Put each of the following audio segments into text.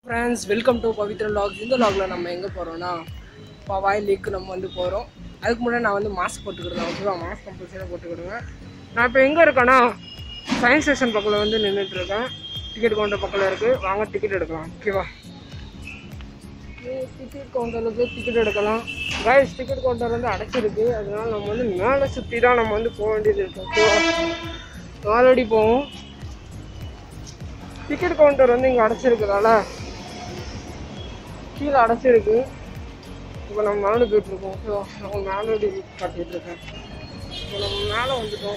Friends welcome to Pavithra logs இந்த லாகில் நம்ம எங்கே போகிறோம்னா பவாய் லேக்கு நம்ம வந்து போகிறோம் அதுக்கு முன்னாடி நான் வந்து மாஸ்க் போட்டுக்கிடுவேன் ஓகேவா மாஸ்க் கம்பல்சரியாக போட்டுக்கிடுவேன் நான் இப்போ எங்கே இருக்கேன்னா சயின்ஸ் ஸ்டேஷன் பக்கத்தில் வந்து நின்றுட்டு இருக்கேன் டிக்கெட் கவுண்டர் பக்கத்தில் இருக்குது வாங்க டிக்கெட் எடுக்கலாம் ஓகேவா டிக்கெட் கவுண்டரில் போய் டிக்கெட் எடுக்கலாம் கைஸ் டிக்கெட் கவுண்டர் வந்து அடைச்சிருக்கு அதனால நம்ம வந்து மேலே சுற்றி தான் நம்ம வந்து போக வேண்டியது இருக்கு ஓகேவா நாலடி போவோம் டிக்கெட் கவுண்டர் வந்து இங்கே அடைச்சிருக்கிறதால கீழே அடைச்சிருக்கு இப்போ நம்ம மேலே போயிட்டுருக்கோம் ஸோ நம்ம மேலோடி காட்டிகிட்டு இருக்கேன் இப்போ நம்ம மேலே வந்துட்டோம்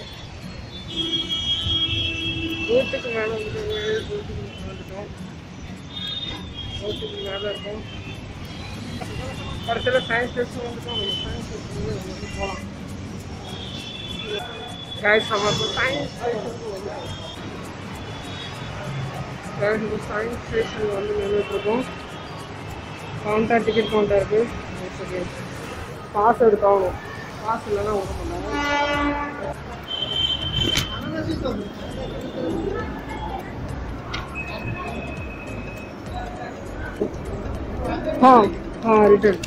வீட்டுக்கு மேலே வந்துட்டோம் வீட்டுக்கு மேலே வந்துட்டோம் வீட்டுக்கு மேலே இருக்கோம் கடைசியில் சயின்ஸ் டெஸ்ட் வந்துட்டோம் நம்ம சயின்ஸ் டெஸ்ட் வந்து நம்ம வந்து போகலாம் கைஸ் நம்ம இப்போ சயின்ஸ் ஸ்டேஷனுக்கு வந்துட்டோம் கைஸ் இப்போ சயின்ஸ் ஸ்டேஷன் வந்து நின்றுட்டுருக்கோம் கவுண்டர் டிக்கெட் கவுண்டர் இருக்கு ஓகே பாஸ் எடுத்தாகணும் பாஸ் இல்லைன்னா விட மாட்டாங்க ஆ ஆ ரிட்டர்ன்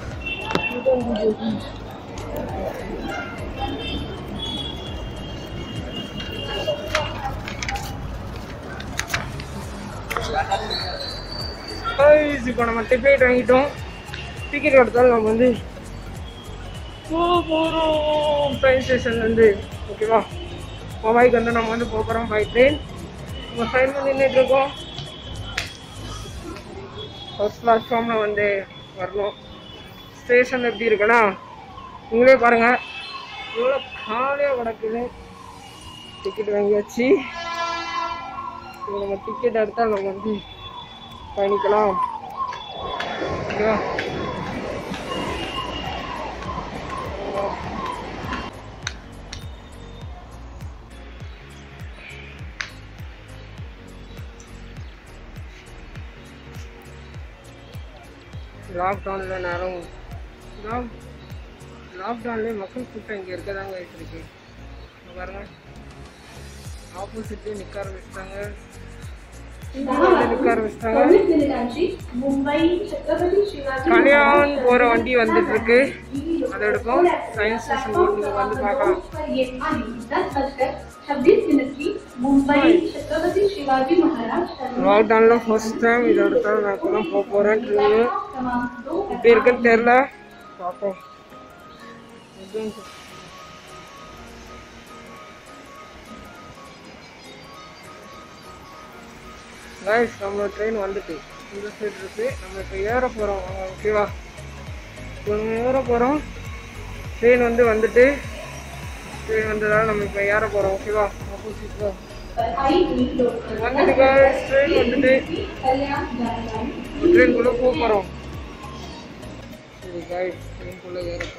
இப்போ நம்ம டிக்கெட் வாங்கிட்டோம் டிக்கெட் எடுத்தாலும் நம்ம வந்து போக போகிறோம் ட்ரெயின் ஸ்டேஷன்லேருந்து ஓகேவா மொபைலுக்கு வந்து நம்ம வந்து போக போகிறோம் பை ட்ரெயின் நம்ம சைன் பண்ணி நின்றுட்டு இருக்கோம் ஃபர்ஸ்ட் பிளாட்ஃபார்மில் வந்து வரணும் ஸ்டேஷன் எப்படி இருக்குன்னா நீங்களே பாருங்கள் இவ்வளோ காலியாக கிடக்குது டிக்கெட் வாங்கியாச்சு இப்போ நம்ம டிக்கெட் எடுத்தால் நம்ம வந்து பயணிக்கலாம் ஓகேவா லாக்டவுனில் நேரம் லாக் லாக்டவுன்லேயே மக்கள் கூட்டம் இங்கே இருக்கதாங்க வச்சுருக்கு பாருங்க ஆப்போசிட்லேயே நிற்க ஆரம்பிச்சிட்டாங்க நிற்க ஆரம்பிச்சிட்டாங்க कॉलेज मिनिटांची मुंबई छत्रपती शिवाजी கல்யாண் போகிற வண்டி வந்துட்டு இருக்கு அதை எடுப்போம் சயின்ஸ் ஸ்டேஷன் நீங்கள் வந்து பார்க்கலாம் पर ये आई दस बजकर छब्बीस मिनट की मुंबई छत्रपति शिवाजी महाराज टर्मिनल லாக்டவுனில் ஃபர்ஸ்ட் டைம் இதை எடுத்தால் நான் இப்போ தான் போக போகிறேன் ட்ரெயின் क्रमांक दो எப்படி இருக்குன்னு தெரில பார்ப்போம் எப்படின்னு தெ- guys நம்ம ட்ரெயின் வந்துட்டு இந்த சைடு இருக்கு நம்ம இப்போ ஏற போகிறோம் ஓகேவா இப்போ நம்ம ஏற போகிறோம் ட்ரெயின் வந்து வந்துட்டு ட்ரெயின் வந்ததால நம்ம இப்போ ஏற போகிறோம் ஓகேவா ஆப்போசிட்டில் पर आई हुई लोग வந்துட்டு guys ட்ரெயின் வந்துட்டு कल्याण जानकारी ட்ரெயின்குள்ளே போக போகிறோம் சரி guys ட்ரெயின்குள்ளே ஏற போகிறோம்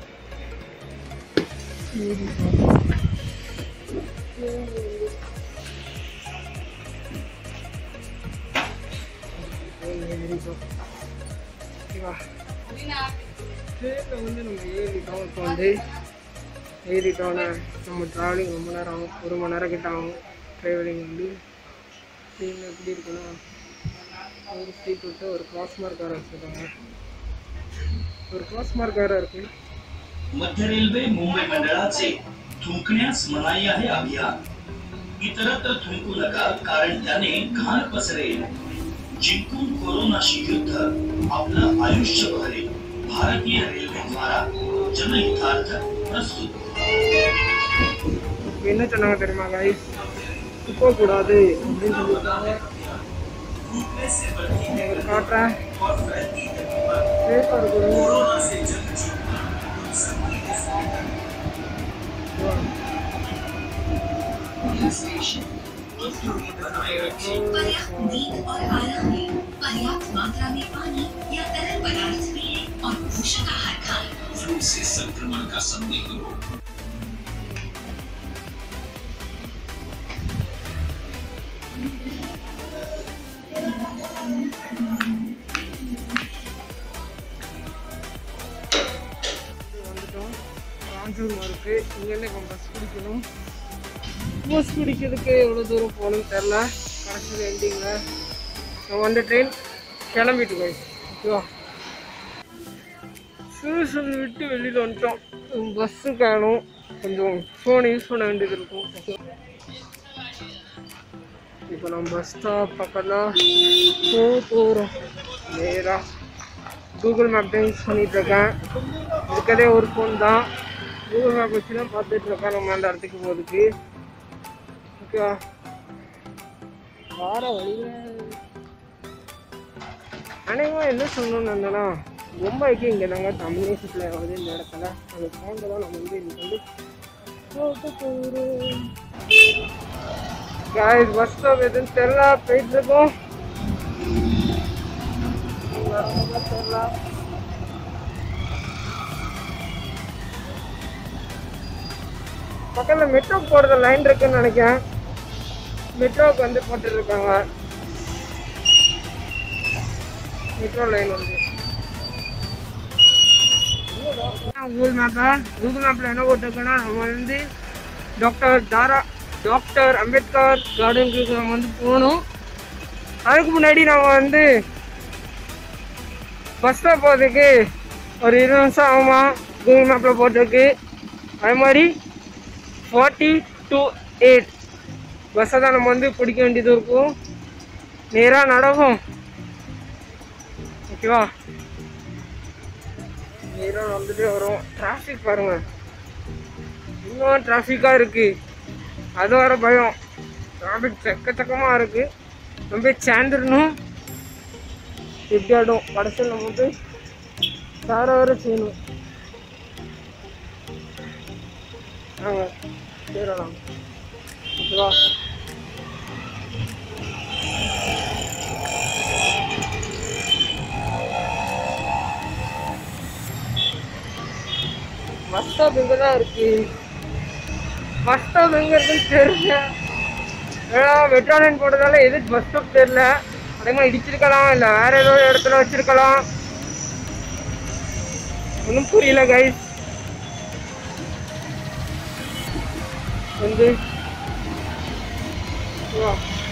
ஓகேவா ட்ரெயினில் வந்து நம்ம ஏறிட்டோம் இப்போ வந்து ஏறிட்டோன்னே நம்ம ட்ராவலிங் ரொம்ப நேரம் ஆகும் ஒரு மணி நேரம் கிட்ட ஆகும் ட்ராவலிங் வந்து ட்ரெயினில் எப்படி இருக்குன்னா ஒரு சீட் விட்டு ஒரு கிராஸ் மார்க் வேறு வச்சுருக்காங்க ஒரு கிராஸ் மார்க் வேறு இருக்கு मध्य रेल्वे मुंबई मंडळाचे थुंकण्यास मनाई आहे अभियान इतरत्र थुंकू नका कारण त्याने घाण पसरेल जिंकून कोरोनाशी युद्ध आपलं आयुष्य बहरेल भारतीय रेल्वे द्वारा जनहितार्थ प्रस्तुत இப்போ என்ன சொன்னாங்க தெரியுமா guys துப்ப கூடாது அப்படின்னு சொல்லியிருக்காங்க थूकने से बढ़ती है உங்களுக்கு காட்டுறேன் और फैलती है बीमारी। சேஃபாக இருக்கணும் कोरोना से जंग जीतना हम सभी के साथ है। पर्याप्त नींद और आराम लें पर्याप्त मात्रा में पानी या तरल पदार्थ पिए और पोषक आहार खाएं फ्लू से संक्रमण का संदेह हो வந்துட்டோம் காஞ்சூர் இருக்கு இங்கேருந்து இப்போ பஸ் பிடிக்கணும் பஸ் பிடிக்கிறதுக்கு எவ்வளோ தூரம் போகணும்னு தெரில கடைசியில் எண்டிங்கில் நம்ம வந்து ட்ரெயின் கிளம்பிட்டு போய் ஓகேவா சூசன் விட்டு வெளியில் வந்துட்டோம் பஸ்ஸு காணும் கொஞ்சம் ஃபோன் யூஸ் பண்ண வேண்டியது இருக்கும் ஓகே இப்போ நம்ம பஸ் ஸ்டாப் பக்கத்தில் போக போகிறோம் நேராக கூகுள் மேப் தான் யூஸ் பண்ணிட்டு இருக்கேன் இருக்கதே ஒரு ஃபோன் தான் கூகுள் மேப் வச்சு தான் பார்த்துட்டு இருக்கேன் நம்ம அந்த இடத்துக்கு போகிறதுக்கு ஓகேவா வார வழியில் அனைவரும் என்ன சொல்லணும்னு இருந்தேன்னா மும்பைக்கு இங்கே நாங்கள் தமிழ் சப்ளை ஆகுது இந்த இடத்துல அந்த ஃபோனில் தான் நம்ம வந்து இன்னைக்கு வந்து போக போகிறோம் காய்ஸ் பஸ் ஸ்டாப் எதுவும் தெரில போயிட்டு இருக்கோம் தெரில பக்கத்தில் மெட்ரோ போகிறது லைன் இருக்குன்னு நினைக்கிறேன் மெட்ரோவுக்கு வந்து போட்டுருக்காங்க மெட்ரோ லைன் வந்து கூகுள் மேப்பை கூகுள் மேப்பில் என்ன போட்டிருக்கோன்னா நம்ம வந்து டாக்டர் தாரா டாக்டர் அம்பேத்கர் கார்டனுக்கு நம்ம வந்து போகணும் அதுக்கு முன்னாடி நம்ம வந்து பஸ் ஸ்டாப் போகிறதுக்கு ஒரு இருபது நிமிஷம் ஆகுமா கூகுள் மேப்பில் போட்டிருக்கு அதே மாதிரி ஃபார்ட்டி டூ எயிட் பஸ்ஸை தான் நம்ம வந்து பிடிக்க வேண்டியது இருக்கும் நேராக நடக்கும் ஓகேவா நேராக நடந்துட்டே வரும் டிராஃபிக் பாருங்க இன்னும் டிராஃபிக்காக இருக்கு அது வர பயம் டிராஃபிக் செக்கச்சக்கமாக இருக்கு நம்ம போய் சேர்ந்துடணும் எப்படி ஆடும் கடைசியில் நம்ம வந்து வேற வேற செய்யணும் ஆங்க சேரலாம் ஓகேவா பஸ் ஸ்டாப் இங்கே தான் இருக்கு பஸ் ஸ்டாப் எங்கே இருக்குன்னு தெரியல ஏன்னா மெட்ரோ லைன் போட்டதால எது பஸ் ஸ்டாப் தெரியல அதே மாதிரி இடிச்சிருக்கலாம் இல்லை வேற ஏதோ இடத்துல வச்சிருக்கலாம் ஒன்றும் புரியல கைஸ் வந்து வா.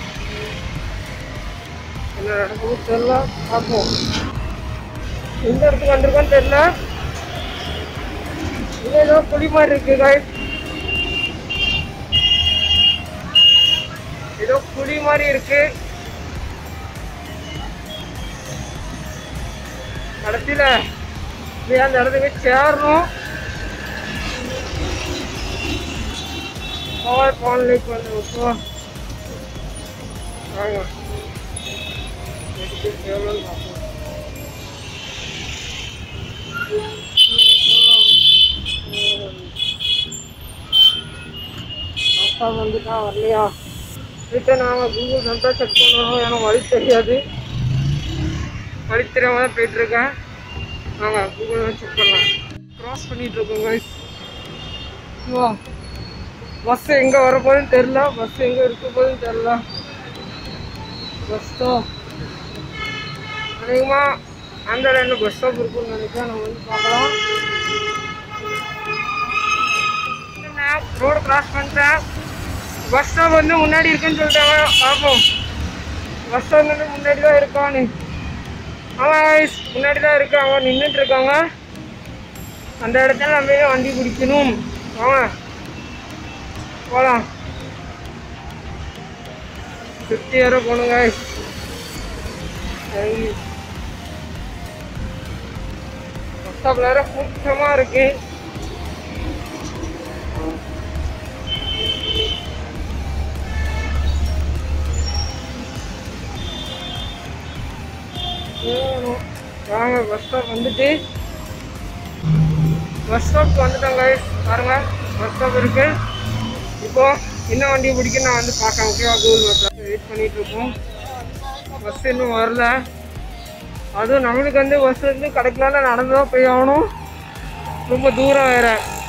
என்ன நடக்குது தெரியல பார்ப்போம் எந்த இடத்துக்கு வந்திருக்கோன்னு தெரியல இது ஏதோ புலி மாதிரி இருக்கு கைஸ் ஏதோ புலி மாதிரி இருக்கு கடைசியில இப்படி அந்த இடத்துக்கு சேரணும் பவர் பான் லைக் வந்து ஓகேவா வாங்க எடுத்து எவ்வளோன்னு பார்ப்போம் அப்பா வந்துட்டா வரலையா ரிட்டன் நாங்கள் கூகுள் மேப் தான் செக் பண்ணணும் ஏன்னா வழி தெரியாது வழி தெரியாம தான் போயிட்டுருக்கேன் நாங்கள் கூகுள் மேப் செக் பண்ணலாம் க்ராஸ் பண்ணிட்டு இருக்கோம் guys. வா பஸ் எங்கே வர போகுதுன்னு தெரில பஸ் எங்கே இருக்க போகுதுன்னு தெரில பஸ் ஸ்டாப் அதிகமாக அந்த ரெண்டு பஸ் ஸ்டாப் இருக்குன்னு நினைக்கிறேன் நம்ம வந்து பார்க்கலாம் ரோடு கிராஸ் பண்ணிட்டேன் பஸ் ஸ்டாப் வந்து முன்னாடி இருக்குன்னு சொல்லிட்டாங்க பார்ப்போம் பஸ் ஸ்டாப் வந்து முன்னாடி தான் இருக்கான்னு ஆமாம் guys, முன்னாடி தான் இருக்கு அவங்க நின்றுட்டு இருக்காங்க அந்த இடத்துல நம்ம போய் வண்டி பிடிக்கணும் வாங்க போகலாம் சுற்றி வர போகணும் guys. சரி பஸ் ஸ்டாப்ல வேற கூட்டமாக இருக்கு ஏறணும். வாங்க பஸ் ஸ்டாப் வந்துட்டு பஸ் ஸ்டாப்க்கு வந்துட்டோம் guys பாருங்க பஸ் ஸ்டாப் இருக்கு இப்போ என்ன வண்டி பிடிக்கும் நான் வந்து பார்க்கேன் ஓகேவா கூகுள் மேப்பில் வெயிட் பண்ணிட்டு இருக்கோம் பஸ் இன்னும் வரல அதுவும் நம்மளுக்கு வந்து பஸ் வந்து கிடைக்கலன்னா நடந்து தான் போய் ஆகணும் ரொம்ப தூரம் வேற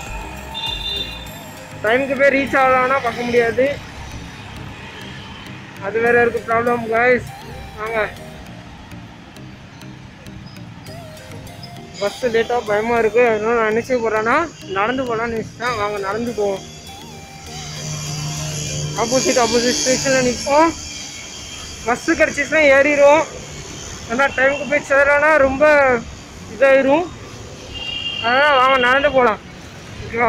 டைமுக்கு போய் ரீச் ஆகலாம்னா பார்க்க முடியாது அது வேற இருக்கு ப்ராப்ளம் guys வாங்க பஸ் லேட்டாக பயமாக இருக்குது அதனால நான் நினச்சி போகிறேன்னா நடந்து போகலான்னு நினச்சிட்டேன் வாங்க நடந்து போவோம் ஆப்போசிட் ஆப்போசிட் ஸ்டேஷனில் நிற்போம் பஸ்ஸு கிடச்சிச்சுன்னா ஏறிடுவோம் ஏன்னா டைமுக்கு போய் சேரலன்னா ரொம்ப இதாயிரும் அதனால் வாங்க நடந்து போகலாம் ஓகேவா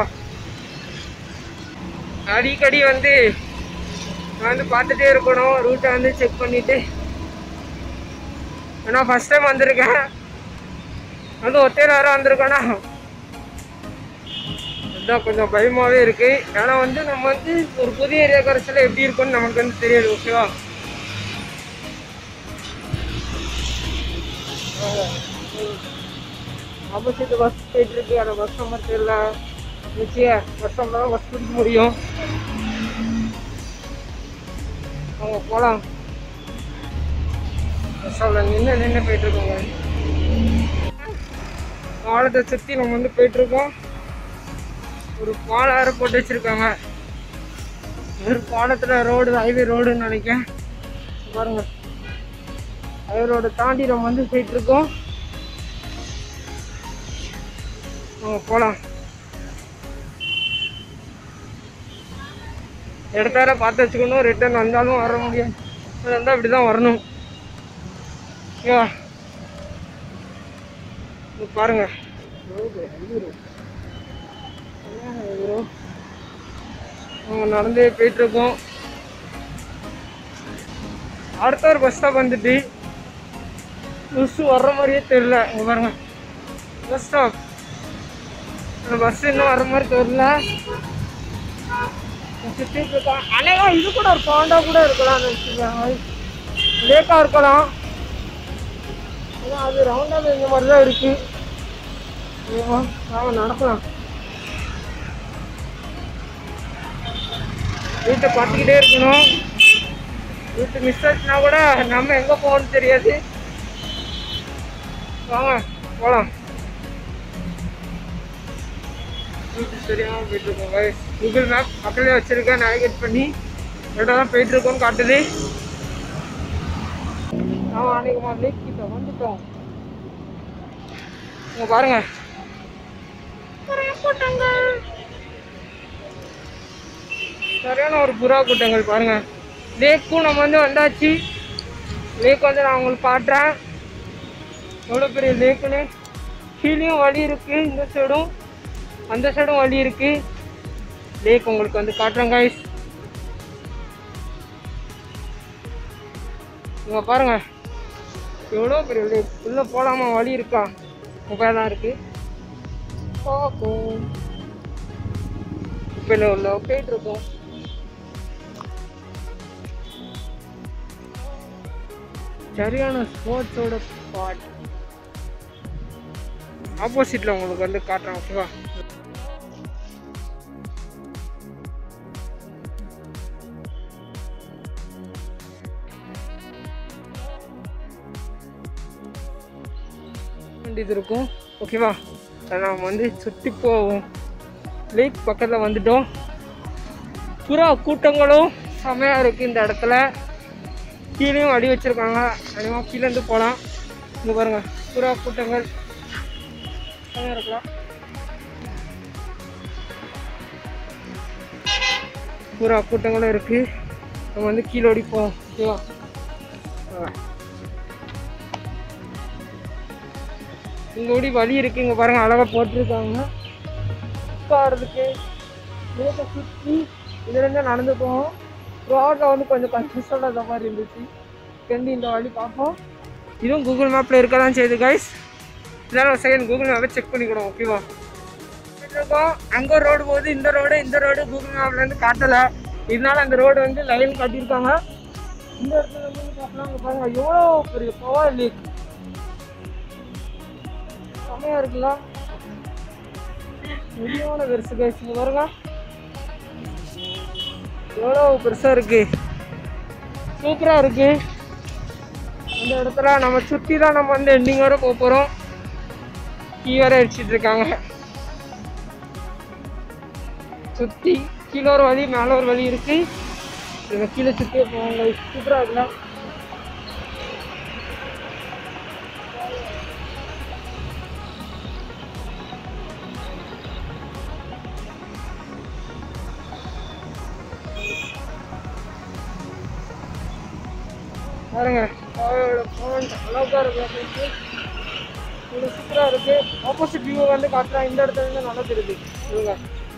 அடிக்கடி வந்து நான் வந்து பார்த்துட்டே இருக்கணும் ரூட்டை வந்து செக் பண்ணிவிட்டு ஏன்னா ஃபஸ்ட் டைம் வந்திருக்கேன் வந்து ஒத்தையில் வேறு வந்திருக்கேன்னா அதுதான் கொஞ்சம் பயமாகவே இருக்குது ஏன்னா வந்து நம்ம வந்து ஒரு புதிய ஏரியா கரைச்சல எப்படி இருக்கும்னு நமக்கு வந்து தெரியாது ஓகேவா ஆப்போசிட் பஸ் போயிட்டு இருக்கு அந்த பஸ் நம்பர் தெரியல நிச்சயம் பஸ் நம்பர் தான் பஸ் பிடிக்க முடியும் அவங்க போகலாம் பஸ் ஸ்டாப்பில் நின்று நின்று போயிட்டு இருக்கோங்க பாலத்தை சுற்றி நம்ம வந்து போயிட்டு இருக்கோம் ஒரு பாலம் வேறு போட்டு வச்சிருக்காங்க ஒரு பாலத்தில் ரோடு ஹைவே ரோடுன்னு நினைக்கிறேன் பாருங்க ஹைவே ரோடு தாண்டி நம்ம வந்து போயிட்டு இருக்கோம் வாங்க போகலாம் இடத்தார பார்த்து வச்சுக்கணும் ரிட்டர்ன் வந்தாலும் வர முடியாது இருந்தால் இப்படி தான் வரணும் ஓகேவா இது பாருங்க அவங்க நடந்தே போயிட்டு இருக்கோம் அடுத்த ஒரு பஸ் ஸ்டாப் வந்துட்டு பஸ் வர்ற மாதிரியே தெரியல இங்க பாருங்க பஸ் ஸ்டாப் அந்த பஸ் இன்னும் வர மாதிரி தெரியல சுற்றிட்டு இருக்கான் அநேகா இது கூட ஒரு பாண்டா கூட இருக்கலாம் நினச்சிருக்காங்க லேக்காக இருக்கலாம் ஏன்னா அது ரவுண்டாக இந்த மாதிரி தான் இருக்கு ஏமா நாம நடக்கலாம் வீட்டை பார்த்துக்கிட்டே இருக்கணும் வீட்டு மிஸ் ஆச்சுன்னா கூட நம்ம எங்கே போகணும்னு தெரியாது வாங்க போகலாம் வீட்டு தெரியாமல் போயிட்டு இருக்கோம் guys. கூகுள் மேப் பக்கத்துலேயே வச்சிருக்கேன் நேவிகேட் பண்ணி இடம் தான் போயிட்டு இருக்கோம்னு காட்டுது ஆமாம் அன்னைக்கு லேக் கிட்ட வந்துட்டோம் இங்க பாருங்க புறா கூட்டங்கள் சரியான ஒரு புறா கூட்டங்கள் பாருங்க லேக்கும் நம்ம வந்து வந்தாச்சு லேக் வந்து நான் உங்களுக்கு காட்டுறேன் எவ்வளோ பெரிய லேக்குன்னு கீழேயும் வழி இருக்கு இந்த சைடும் அந்த சைடும் வழி இருக்கு லேக் உங்களுக்கு வந்து காட்டுறேன் guys இங்க பாருங்க எவ்வளோ பெரிய லேக் உள்ள போலாமா வழி இருக்கா மொபைல் தான் இருக்கு பார்ப்போம் இப்போ இல்லை உள்ள போயிட்டு இருக்கோம் சரியான ஸ்போர்ட்ஸோட ஸ்பாட் ஆப்போசிட்ல உங்களுக்கு வந்து காட்டுறேன் ஓகேவா வேண்டியது இருக்கும் ஓகேவா அதை நாம் வந்து சுற்றி போவோம் லேக் பக்கத்தில் வந்துட்டோம் புறா கூட்டங்களும் செமையாக இருக்குது இந்த இடத்துல கீழேயும் அடி வச்சுருக்காங்க அதிகமாக கீழேருந்து போகலாம் இங்கே பாருங்கள் புறா கூட்டங்கள் செமையாக இருக்கலாம் புறா கூட்டங்களும் இருக்குது நம்ம வந்து கீழே ஓடிப்போம் ஓகேவா ஆ. இங்க ஓடி வழி இருக்கு இங்க பாருங்க அழகா போட்டிருக்காங்க உட்காடுறதுக்கு மேற்க சுற்றி இதுல இருந்து நடந்து போவோம் ரோட்ல வந்து கொஞ்சம் கன்ஃபியூஷன் அந்த மாதிரி இருந்துச்சு இங்கேருந்து இந்த வழி பார்ப்போம் இதுவும் கூகுள் மேப்ல இருக்க தான் செய்யுது கைஸ் இதெல்லாம் செகண்ட் கூகுள் மேப்பை செக் பண்ணிக்கணும் ஓகேவா இருக்கோம் அங்க ஒரு ரோடு போகுது இந்த ரோடு இந்த ரோடு கூகுள் மேப்ல இருந்து காட்டல இதனால அந்த ரோடு வந்து லைன் காட்டியிருக்காங்க இந்த இடத்துல வந்து பார்க்கலாம் இங்க பாருங்க எவ்வளோ பெரிய பவர் லேக் செமையா இருக்குல்ல முடியான பெருசு கைஸ் இங்க பாருங்க எவ்வளோ பெருசா இருக்கு சூப்பரா இருக்கு அந்த இடத்துல நம்ம சுற்றி தான் நம்ம வந்து எண்டிங் வரை போக போகிறோம் கீ வரை அடிச்சிட்டு இருக்காங்க சுற்றி கீழே ஒரு வழி மேலே ஒரு வழி இருக்கு இதை கீழே சுற்றியே போவாங்க சூப்பராக இருக்குல்ல பாருங்க பாவையோட அழகாக இருக்கு இது சூப்பராக இருக்கு ஆப்போசிட் வியூ வந்து காட்டுறேன் இந்த இடத்துல இருந்து நல்லா தெரியுது இவங்க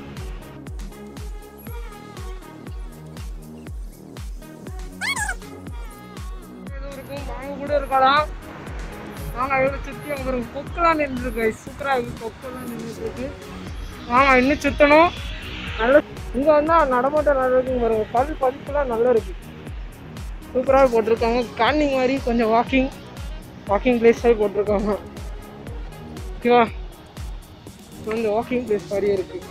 எதுவும் இருக்கும் வாங்க கூட இருக்கலாம் வாங்க இவ்வளோ சுற்றி அங்கே பாருங்க கொக்கெல்லாம் நின்றுருக்கு சூப்பராக இருக்கு கொக்கெல்லாம் நின்றுட்டு இருக்கு வாங்க இன்னும் சுற்றணும் நல்ல இங்கே வந்தால் நடமாட்டம் நல்லா இருக்குங்க பாருங்க கல் பதிப்புலாம் நல்லா இருக்கு சூப்பராக போட்டிருக்காங்க கார்னிங் மாதிரி கொஞ்சம் வாக்கிங் வாக்கிங் பிளேஸ் மாதிரி போட்டிருக்காங்க ஓகேவா கொஞ்சம் வாக்கிங் பிளேஸ் மாதிரியே இருக்கு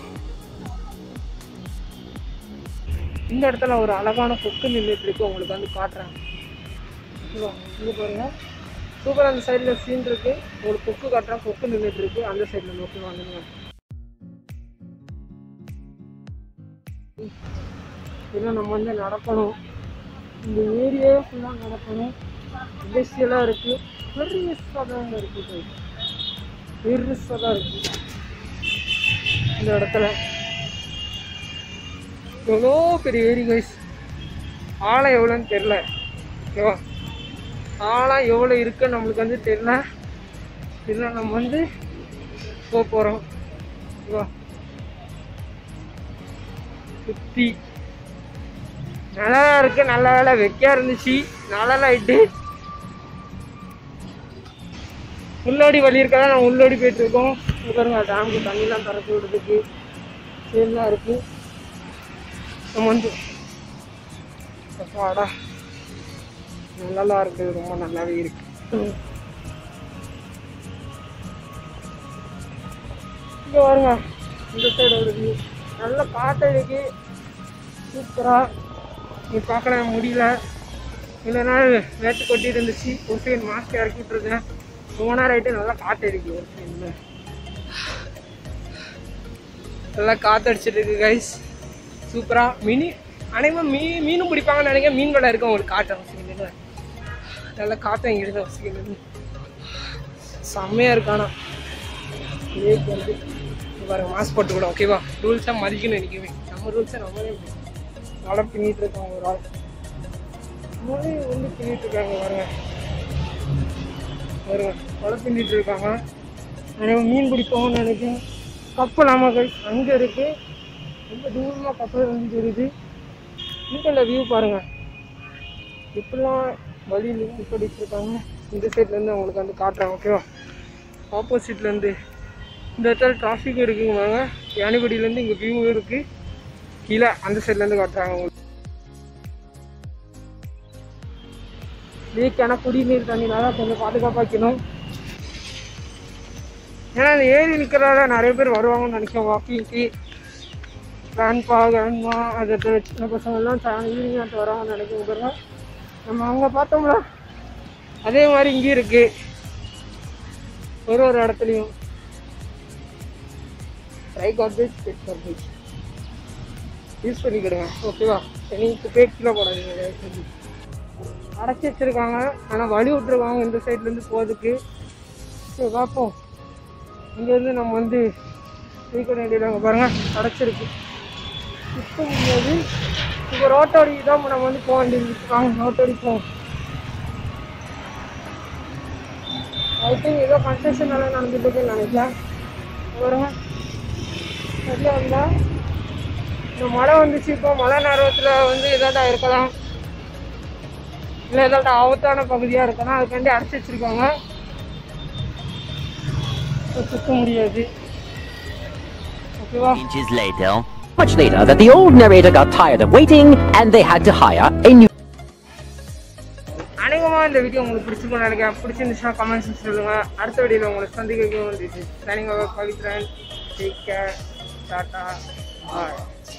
இந்த இடத்துல ஒரு அழகான கொக்கு நின்றுட்டு இருக்கு உங்களுக்கு வந்து காட்டுறேன் ஓகேவா இங்கே பாருங்க சூப்பராக அந்த சைடில் சீன் இருக்கு ஒரு கொக்கு காட்டுறேன் கொக்கு நின்றுட்டு இருக்கு அந்த சைடில் நோக்கி வாங்குங்க இல்லை நம்ம வந்து நடக்கணும் இந்த ஏரியாவே ஃபுல்லாக நடக்கணும் இண்டஸ்ட்ரியலாக இருக்குது பெருசாக தான் இருக்குது பெருசாக தான் இருக்குது இந்த இடத்துல எவ்வளோ பெரிய ஏரி கைஸ் ஆழம் எவ்வளோன்னு தெரில ஓகேவா ஆழம் எவ்வளோ இருக்குன்னு நம்மளுக்கு வந்து தெரில இல்லை நம்ம வந்து போக போகிறோம் ஓகேவா சுற்றி நல்லா இருக்கு நல்ல வேலை வெக்கையா இருந்துச்சு நல்லா ஆயிட்டு உள்ளோடி வழி இருக்கா நான் உள்ளோடி போயிட்டு இருக்கோம் இங்க பாருங்க டேமுக்கு தண்ணிலாம் திறந்து விடுறதுக்கு சேல்லாம் இருக்கு நம்ம வந்து அப்பாடா நல்லா இருக்கு ரொம்ப நல்லாவே இருக்கு ம். இங்க பாருங்க இந்த சைடு ஒரு view. நல்ல காட்டடிக்கு சூப்பரா நீ பார்க்கலாம் முடியல இவ்வளோ நாள் வேட்டு கொட்டிட்டு இருந்துச்சு ஒரு சைடு மாஸ்க் இறக்கிட்டு இருக்கேன் ரொம்ப நேரம் ஆகிட்டு நல்லா காற்று இருக்கு ஒரு சைடில் நல்லா காற்று அடிச்சிட்டு இருக்கு கைஸ் சூப்பராக மினி அனைவரும் மீ மீனும் பிடிப்பாங்கன்னு நினைக்கிறேன் மீன் கடை இருக்கும் உங்களுக்கு காட்டுறேன் சீக்கிரம் நல்லா காற்று இங்கே இருக்கு சீக்கிரம் செம்மையாக இருக்கானா லேக் வந்து இங்க பாருங்க மாஸ்க் போட்டு கூட ஓகேவா ரூல்ஸாக மதிக்கணும் நினைக்கவே நம்ம ரூல்ஸை நம்மளே மழை பின்னிட்டு இருக்காங்க ஒரு ஆள் மழை வந்து பின்னிட்டு இருக்காங்க பாருங்க பாருங்க மழை பின்னிட்டு இருக்காங்க ஆனால் மீன் பிடிப்போம்னு நினைக்கிறேன் கப்பல் ஆமாம் அங்கே இருக்கு ரொம்ப தூரமாக கப்பல் வந்து தெரியுது இங்கே வியூ பாருங்க இப்படிலாம் வழியில் இப்படி இருக்காங்க இந்த சைட்லேருந்து அவங்களுக்கு வந்து காட்டுறேன் ஓகேவா ஆப்போசிட்லேருந்து இந்த இடத்துல டிராஃபிக் இருக்குங்க பாருங்க யானைக்குடியிலேருந்து இங்கே வியூ இருக்குது கீழே அந்த சைட்லேருந்து காட்டுறாங்க உங்களுக்கு லீக்கான குடிநீர் தண்ணினால கொஞ்சம் பாதுகாப்பாக வைக்கணும் ஏன்னா இந்த ஏரி நிற்கிறதால நிறைய பேர் வருவாங்கன்னு நினைக்கிறேன் வாக்கிங்க்கு கிராண்ட்பா கிராண்ட்மா அது சின்ன பசங்க எல்லாம் ஈவினிங் ஆட்டு வராங்கன்னு நினைக்கிறேன் பாருங்க நம்ம அங்கே பார்த்தோம்ல அதே மாதிரி இங்கேயும் இருக்கு ஒரு ஒரு இடத்துலையும் ட்ரை கார்பேஜ் பெட் கார்பேஜ் யூஸ் பண்ணிக்கிடுங்க ஓகேவா எனக்கு பேட் கிலோ போடாதீங்க தயவு செஞ்சு. அடைச்சி வச்சிருக்காங்க ஆனால் வழி விட்டுருக்காங்க இந்த சைட்லேருந்து போகிறதுக்கு சரி பார்ப்போம் இங்கேருந்து நம்ம வந்து போய்க்க வேண்டியது அங்கே பாருங்கள் அடைச்சிருக்கு சுத்த முடியாது இப்போ ரோட்டோடி தான் நம்ம வந்து போக வேண்டியது வாங்க ரோட்டோடி போவோம் ஐ திங்க் ஏதோ கன்ஸ்ட்ரக்ஷன் எல்லாம் நடந்துட்டு இருக்குன்னு நினைக்கிறேன் பாருங்க சரியா இருந்தா இந்த மழை வந்துச்சு இப்போ மழை நேரத்தில் வந்து ஏதாவது இருக்கலாம் இல்லை ஏதாவது ஆபத்தான பகுதியாக இருக்கலாம் அதுக்காண்டி அடைச்சி வச்சிருக்காங்க இப்ப சுத்த முடியாது ஓகேவா Ages later. Much later, that the old narrator got tired of waiting and they had to hire a new. அநேகமாக இந்த வீடியோ உங்களுக்கு பிடிச்சிருக்கும்னு நினைக்கிறேன் பிடிச்சிருந்துச்சுன்னா கமெண்ட்ஸ் சொல்லுங்க அடுத்த வீடியோவில் உங்களை சந்திக்க வேண்டியது சனிங்க பவித்ரன் டேக் கேர் டாட்டா பாய்